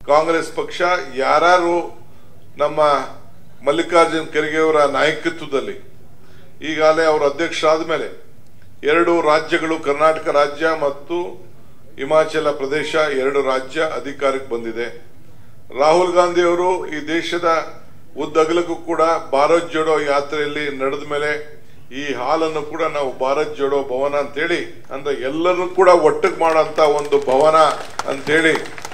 ಕಾಂಗ್ರೆಸ್ ಪಕ್ಷ ಯಾರು ನಮ್ಮ ಮಲ್ಲಿಕಾರ್ಜುನ್ ಖರ್ಗೆ ಅವರ ನಾಯಕತ್ವದಲ್ಲಿ ಈಗಾಗಲೇ ಅವರು ಅಧ್ಯಕ್ಷರಾದ ಮೇಲೆ ಎರಡು ರಾಜ್ಯಗಳು ಕರ್ನಾಟಕ ರಾಜ್ಯ ಮತ್ತು ಹಿಮಾಚಲ ಪ್ರದೇಶ ಎರಡು ರಾಜ್ಯ ಅಧಿಕಾರಕ್ಕೆ ಬಂದಿದೆ ರಾಹುಲ್ ಗಾಂಧಿ ಅವರು ಈ ದೇಶದ ಉದ್ದಗಲಕ್ಕೂ ಕೂಡ ಭಾರತ್ ಜೋಡೋ ಯಾತ್ರೆಯಲ್ಲಿ ನಡೆದ ಮೇಲೆ ಈ ಹಾಲನ್ನು ಕೂಡ ನಾವು ಭಾರತ್ ಜೋಡೋ ಭವನ ಅಂತೇಳಿ ಅಂದ್ರೆ ಎಲ್ಲರನ್ನೂ ಕೂಡ ಒಟ್ಟಿಗೆ ಮಾಡೋಂಥ ಒಂದು ಭವನ ಅಂತೇಳಿ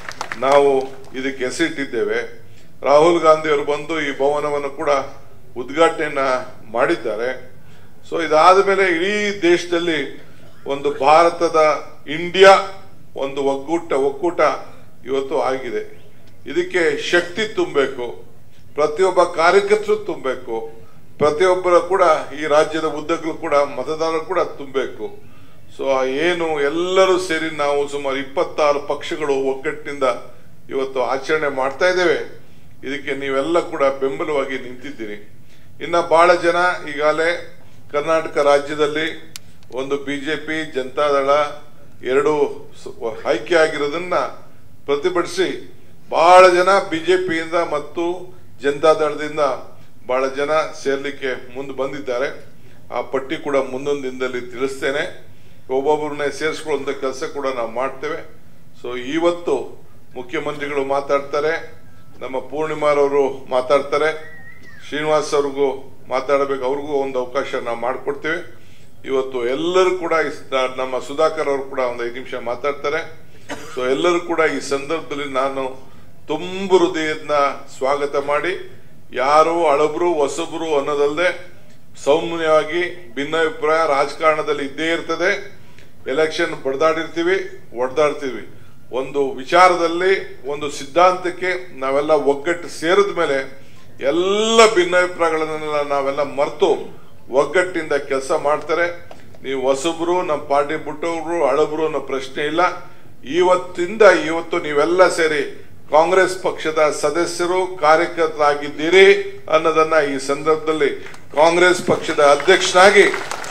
ನಾವು ಇದಕ್ಕೆ ಹೆಸರಿಟ್ಟಿದ್ದೇವೆ ರಾಹುಲ್ ಗಾಂಧಿ ಅವರು ಬಂದು ಈ ಭವನವನ್ನು ಕೂಡ ಉದ್ಘಾಟನೆಯನ್ನ ಮಾಡಿದ್ದಾರೆ ಸೊ ಇದಾದ ಮೇಲೆ ಇಡೀ ದೇಶದಲ್ಲಿ ಒಂದು ಭಾರತದ ಇಂಡಿಯಾ ಒಂದು ಒಗ್ಗೂಟ ಒಕ್ಕೂಟ ಇವತ್ತು ಆಗಿದೆ ಇದಕ್ಕೆ ಶಕ್ತಿ ತುಂಬಬೇಕು ಪ್ರತಿಯೊಬ್ಬ ಕಾರ್ಯಕರ್ತರು ತುಂಬಬೇಕು ಪ್ರತಿಯೊಬ್ಬರ ಕೂಡ ಈ ರಾಜ್ಯದ ಉದ್ದಕ್ಕೂ ಕೂಡ ಮತದಾರರು ಕೂಡ ತುಂಬಬೇಕು ಸೊ ಆ ಏನು ಎಲ್ಲರೂ ಸೇರಿ ನಾವು ಸುಮಾರು ಇಪ್ಪತ್ತಾರು ಪಕ್ಷಗಳು ಒಗ್ಗಟ್ಟಿನಿಂದ ಇವತ್ತು ಆಚರಣೆ ಮಾಡ್ತಾ ಇದ್ದೇವೆ ಇದಕ್ಕೆ ನೀವೆಲ್ಲ ಕೂಡ ಬೆಂಬಲವಾಗಿ ನಿಂತಿದ್ದೀರಿ ಇನ್ನ ಬಹಳ ಜನ ಈಗಾಗಲೇ ಕರ್ನಾಟಕ ರಾಜ್ಯದಲ್ಲಿ ಒಂದು ಬಿಜೆಪಿ ಜನತಾದಳ ಎರಡು ಸ- ಆಯ್ಕೆ ಆಗಿರೋದನ್ನ ಪ್ರತಿಭಟಿಸಿ ಬಹಳ ಜನ ಬಿಜೆಪಿಯಿಂದ ಮತ್ತು ಜನತಾದಳದಿಂದ ಬಹಳ ಜನ ಸೇರ್ಲಿಕ್ಕೆ ಮುಂದೆ ಬಂದಿದ್ದಾರೆ ಆ ಪಟ್ಟಿ ಕೂಡ ಮುಂದೊಂದು ದಿನದಲ್ಲಿ ತಿಳಿಸ್ತೇನೆ ಒಬ್ಬೊಬ್ಬರನ್ನೇ ಸೇರಿಸ್ಕೊಳ್ಳುವಂಥ ಕೆಲಸ ಕೂಡ ನಾವು ಮಾಡ್ತೇವೆ ಸೊ ಇವತ್ತು ಮುಖ್ಯಮಂತ್ರಿಗಳು ಮಾತಾಡ್ತಾರೆ ನಮ್ಮ ಪೂರ್ಣಿಮಾರವರು ಮಾತಾಡ್ತಾರೆ ಶ್ರೀನಿವಾಸ್ ಅವ್ರಿಗೂ ಮಾತಾಡಬೇಕು ಅವ್ರಿಗೂ ಒಂದು ಅವಕಾಶ ನಾವು ಮಾಡಿಕೊಡ್ತೇವೆ ಇವತ್ತು ಎಲ್ಲರೂ ಕೂಡ ಈ ಸ- ನಮ್ಮ ಸುಧಾಕರ್ ಅವರು ಕೂಡ ಒಂದು ಐದು ನಿಮಿಷ ಮಾತಾಡ್ತಾರೆ ಸೊ ಎಲ್ಲರೂ ಕೂಡ ಈ ಸಂದರ್ಭದಲ್ಲಿ ನಾನು ತುಂಬು ಹೃದಯದಿಂದ ಸ್ವಾಗತ ಮಾಡಿ ಯಾರು ಹಳಬ್ರು ಹೊಸಬ್ರು ಅನ್ನೋದಲ್ಲದೆ ಸೌಮ್ಯವಾಗಿ ಭಿನ್ನಾಭಿಪ್ರಾಯ ರಾಜಕಾರಣದಲ್ಲಿ ಇದ್ದೇ ಇರ್ತದೆ ಎಲೆಕ್ಷನ್ ಬಡ್ದಾಡಿರ್ತೀವಿ ಒಡೆದಾಡ್ತೀವಿ ಒಂದು ವಿಚಾರದಲ್ಲಿ ಒಂದು ಸಿದ್ಧಾಂತಕ್ಕೆ ನಾವೆಲ್ಲ ಒಗ್ಗಟ್ಟು ಸೇರಿದ ಮೇಲೆ ಎಲ್ಲ ಭಿನ್ನಾಭಿಪ್ರಾಯಗಳನ್ನೆಲ್ಲ ನಾವೆಲ್ಲ ಮರೆತು ಒಗ್ಗಟ್ಟಿಂದ ಕೆಲಸ ಮಾಡ್ತಾರೆ ನೀವು ಹೊಸಬ್ರು ನಮ್ಮ ಪಾರ್ಟಿ ಬಿಟ್ಟವರು ಹಳಬ್ರು ಅನ್ನೋ ಪ್ರಶ್ನೆ ಇಲ್ಲ ಇವತ್ತಿಂದ ಇವತ್ತು ನೀವೆಲ್ಲ ಸೇರಿ ಕಾಂಗ್ರೆಸ್ ಪಕ್ಷದ ಸದಸ್ಯರು ಕಾರ್ಯಕರ್ತರಾಗಿದ್ದೀರಿ ಅನ್ನೋದನ್ನ ಈ ಸಂದರ್ಭದಲ್ಲಿ ಕಾಂಗ್ರೆಸ್ ಪಕ್ಷದ ಅಧ್ಯಕ್ಷನಾಗಿ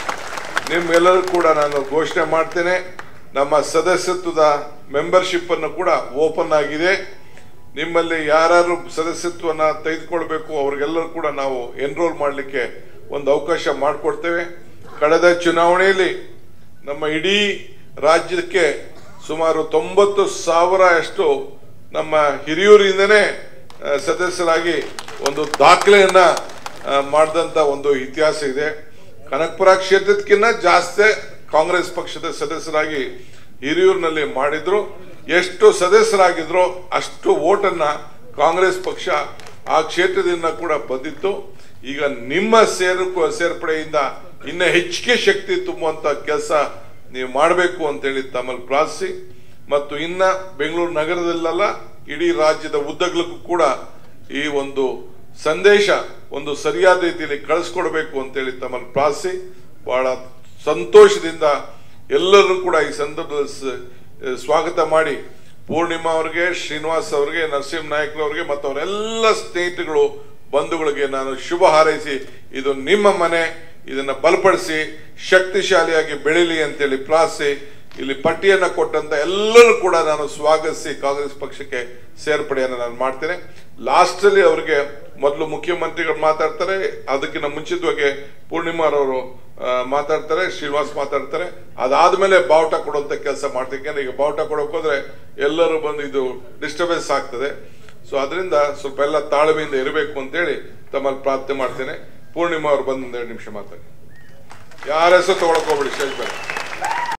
ನಿಮ್ಮೆಲ್ಲರೂ ಕೂಡ ನಾನು ಘೋಷಣೆ ಮಾಡ್ತೇನೆ ನಮ್ಮ ಸದಸ್ಯತ್ವದ ಮೆಂಬರ್ಶಿಪ್ ಅನ್ನು ಕೂಡ ಓಪನ್ ಆಗಿದೆ ನಿಮ್ಮಲ್ಲಿ ಯಾರು ಸದಸ್ಯತ್ವನ ತೆಗೆದುಕೊಳ್ಬೇಕು ಅವ್ರಿಗೆಲ್ಲರೂ ಕೂಡ ನಾವು ಎನ್ರೋಲ್ ಮಾಡಲಿಕ್ಕೆ ಒಂದು ಅವಕಾಶ ಮಾಡಿಕೊಡ್ತೇವೆ ಕಳೆದ ಚುನಾವಣೆಯಲ್ಲಿ ನಮ್ಮ ಇಡೀ ರಾಜ್ಯಕ್ಕೆ ಸುಮಾರು ತೊಂಬತ್ತು ಸಾವಿರ ಅಷ್ಟು ನಮ್ಮ ಹಿರಿಯೂರಿಂದನೇ ಆ, ಸದಸ್ಯರಾಗಿ ಒಂದು ದಾಖಲೆಯನ್ನ ಮಾಡಿದಂತ ಒಂದು ಇತಿಹಾಸ ಇದೆ ಕನಕಪುರ ಕ್ಷೇತ್ರಕ್ಕಿಂತ ಜಾಸ್ತಿ ಕಾಂಗ್ರೆಸ್ ಪಕ್ಷದ ಸದಸ್ಯರಾಗಿ ಹಿರಿಯೂರಿನಲ್ಲಿ ಮಾಡಿದ್ರು ಎಷ್ಟು ಸದಸ್ಯರಾಗಿದ್ರೋ ಅಷ್ಟು ಓಟನ್ನ ಕಾಂಗ್ರೆಸ್ ಪಕ್ಷ ಆ ಕ್ಷೇತ್ರದಿಂದ ಕೂಡ ಬಂದಿತ್ತು ಈಗ ನಿಮ್ಮ ಸೇರು ಸೇರ್ಪಡೆಯಿಂದ ಇನ್ನ ಹೆಚ್ಚಿಗೆ ಶಕ್ತಿ ತುಂಬುವಂತ ಕೆಲಸ ನೀವು ಮಾಡಬೇಕು ಅಂತೇಳಿ ತಮ್ಮಲ್ಲಿ ಪ್ರಾರ್ಥಿಸಿ ಮತ್ತು ಇನ್ನ ಬೆಂಗಳೂರು ನಗರದಲ್ಲೆಲ್ಲ ಇಡೀ ರಾಜ್ಯದ ಉದ್ದಗಲಕ್ಕೂ ಕೂಡ ಈ ಒಂದು ಸಂದೇಶ ಒಂದು ಸರಿಯಾದ ರೀತಿಯಲ್ಲಿ ಕಳಿಸ್ಕೊಡ್ಬೇಕು ಅಂತೇಳಿ ತಮ್ಮಲ್ಲಿ ಪ್ರಾರ್ಥಿಸಿ ಬಹಳ ಸಂತೋಷದಿಂದ ಎಲ್ಲರೂ ಕೂಡ ಈ ಸಂದರ್ಭದಲ್ಲಿ ಸ- ಸ್ವಾಗತ ಮಾಡಿ ಪೂರ್ಣಿಮಾ ಅವರಿಗೆ ಶ್ರೀನಿವಾಸ್ ಅವರಿಗೆ ನರಸಿಂಹ ನಾಯ್ಕರವರಿಗೆ ಮತ್ತು ಅವರೆಲ್ಲ ಸ್ನೇಹಿತರುಗಳು ಬಂಧುಗಳಿಗೆ ನಾನು ಶುಭ ಹಾರೈಸಿ ಇದು ನಿಮ್ಮ ಮನೆ ಇದನ್ನ ಬಲಪಡಿಸಿ ಶಕ್ತಿಶಾಲಿಯಾಗಿ ಬೆಳೀಲಿ ಅಂತೇಳಿ ಪ್ರಾರ್ಥಿಸಿ ಇಲ್ಲಿ ಪಟ್ಟಿಯನ್ನ ಕೊಟ್ಟಂತ ಎಲ್ಲರೂ ಕೂಡ ನಾನು ಸ್ವಾಗತಿಸಿ ಕಾಂಗ್ರೆಸ್ ಪಕ್ಷಕ್ಕೆ ಸೇರ್ಪಡೆಯನ್ನು ನಾನು ಮಾಡ್ತೇನೆ ಲಾಸ್ಟ್ ಅಲ್ಲಿ ಅವರಿಗೆ ಮೊದಲು ಮುಖ್ಯಮಂತ್ರಿಗಳು ಮಾತಾಡ್ತಾರೆ ಅದಕ್ಕಿಂತ ಮುಂಚಿತವಾಗಿ ಪೂರ್ಣಿಮಾರವರು ಮಾತಾಡ್ತಾರೆ ಶ್ರೀನಿವಾಸ್ ಮಾತಾಡ್ತಾರೆ ಅದಾದ್ಮೇಲೆ ಬಾವುಟ ಕೊಡುವಂತ ಕೆಲಸ ಮಾಡ್ತೀನಿ ಯಾಕಂದ್ರೆ ಈಗ ಬಾವುಟ ಕೊಡೋಕೆ ಹೋದ್ರೆ ಎಲ್ಲರೂ ಬಂದು ಇದು ಡಿಸ್ಟರ್ಬೆನ್ಸ್ ಆಗ್ತದೆ ಸೊ ಅದರಿಂದ ಸ್ವಲ್ಪ ಎಲ್ಲ ತಾಳ್ಮೆಯಿಂದ ಇರಬೇಕು ಅಂತೇಳಿ ತಮ್ಮಲ್ಲಿ ಪ್ರಾರ್ಥನೆ ಮಾಡ್ತೇನೆ ಪೂರ್ಣಿಮಾ ಅವ್ರು ಬಂದು ಒಂದೆರಡು ನಿಮಿಷ ಮಾತಾಡಿ ಯಾರ ಹೆಸರು ತಗೊಳಕ್ ಹೋಗ್ಬೇಡಿ ಸ್ಟೇಜ್ ಮೇಲೆ